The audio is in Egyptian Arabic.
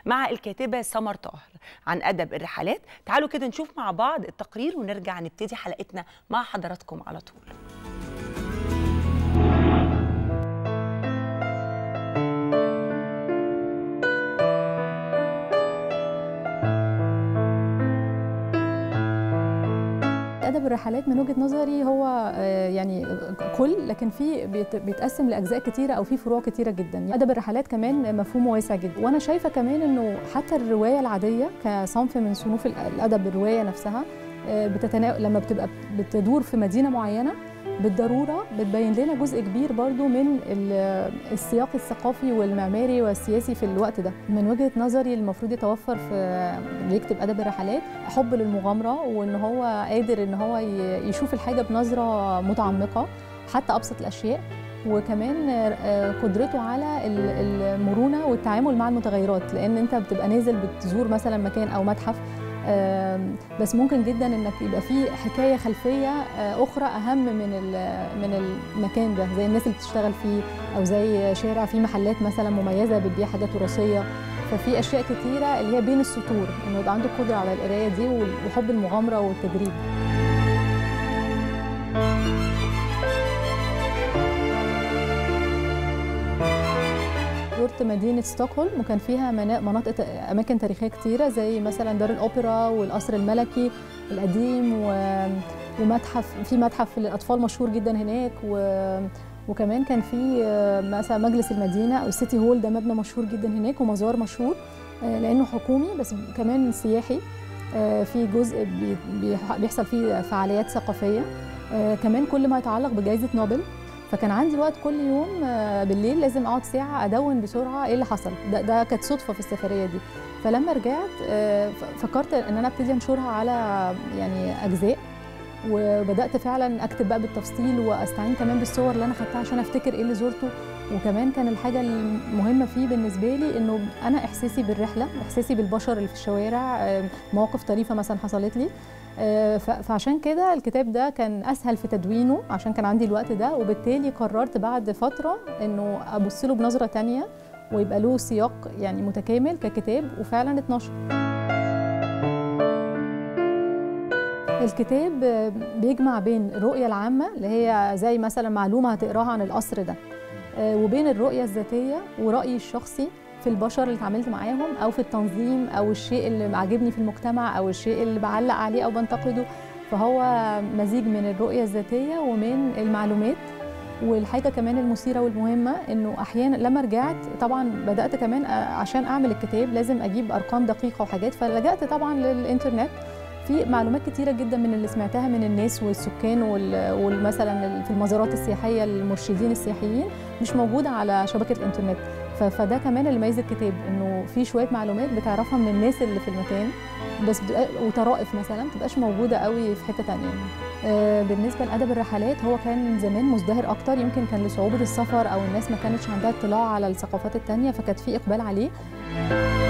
مع الكاتبة سمر طاهر عن أدب الرحلات تعالوا كده نشوف مع بعض التقرير ونرجع نبتدي حلقتنا مع حضراتكم على طول ادب الرحلات من وجهه نظري هو آه، يعني كل لكن في بيت- بيتقسم لاجزاء كتيره او في فروع كتيره جدا ادب الرحلات كمان مفهومه واسع جدا وانا شايفه كمان انه حتى الروايه العاديه كصنف من صنوف ال- الادب الروايه نفسها آه، بتتنا... لما بتبقى بتدور في مدينه معينه بالضروره بتبين لنا جزء كبير برضو من ال- السياق الثقافي والمعماري والسياسي في الوقت ده من وجهه نظري المفروض يتوفر في اللي يكتب ادب الرحلات حب للمغامره وان هو قادر ان هو ي- يشوف الحاجه بنظره متعمقه حتى ابسط الاشياء وكمان آه، قدرته على ال- المرونه والتعامل مع المتغيرات لان انت بتبقى نازل بتزور مثلا مكان او متحف آم، بس ممكن جدا انك يبقى في حكايه خلفيه آه، اخرى اهم من ال- من المكان ده زي الناس اللي بتشتغل فيه او زي شارع فيه محلات مثلا مميزه بتبيع حاجات وراثيه ففي اشياء كتيره اللي هي بين السطور انه يبقى عنده قدره على القرايه دي وحب المغامره والتجريب زرت مدينة ستوكهولم وكان فيها منا- مناطق أماكن تاريخية كتيرة زي مثلا دار الأوبرا والقصر الملكي القديم و- ومتحف في متحف للأطفال مشهور جدا هناك و وكمان كان في آه، مثلا مجلس المدينة أو السيتي هول ده مبنى مشهور جدا هناك ومزار مشهور آه، لأنه حكومي بس كمان سياحي آه، في جزء بي- بيح- بيحصل فيه فعاليات ثقافية آه، كمان كل ما يتعلق بجائزة نوبل فكان عندي وقت كل يوم آه، بالليل لازم اقعد ساعه ادون بسرعه ايه اللي حصل ده, ده كانت صدفه في السفريه دي فلما رجعت آه، ف- فكرت ان انا ابتدي انشرها على يعني اجزاء وبدات فعلا اكتب بقى بالتفصيل واستعين كمان بالصور اللي انا خدتها عشان افتكر ايه اللي زرته وكمان كان الحاجه المهمه فيه بالنسبه لي انه انا احساسي بالرحله احساسي بالبشر اللي في الشوارع آه، مواقف طريفه مثلا حصلت لي آه، ف- فعشان كده الكتاب ده كان اسهل في تدوينه عشان كان عندي الوقت ده وبالتالي قررت بعد فتره انه ابص له بنظره تانية ويبقى له سياق يعني متكامل ككتاب وفعلا اتنشر الكتاب آه، بيجمع بين الرؤية العامة اللي هي زي مثلا معلومة هتقراها عن القصر ده آه، وبين الرؤية الذاتية ورأيي الشخصي في البشر اللي اتعاملت معاهم او في التنظيم او الشيء اللي عاجبني في المجتمع او الشيء اللي بعلق عليه او بنتقده فهو مزيج من الرؤية الذاتية ومن المعلومات والحاجة كمان المثيرة والمهمة انه احيانا لما رجعت طبعا بدأت كمان أ- عشان اعمل الكتاب لازم اجيب ارقام دقيقة وحاجات فلجأت طبعا للانترنت في معلومات كتيرة جدا من اللي سمعتها من الناس والسكان وال- والمثلا في المزارات السياحية المرشدين السياحيين مش موجودة على شبكة الانترنت ف- فده كمان اللي ميز الكتاب انه في شويه معلومات بتعرفها من الناس اللي في المكان بس بتبقى- وطرائف مثلا ما تبقاش موجوده قوي في حته تانية آه، بالنسبه لادب الرحلات هو كان زمان مزدهر اكتر يمكن كان لصعوبه السفر او الناس ما كانتش عندها اطلاع على الثقافات التانية فكانت في اقبال عليه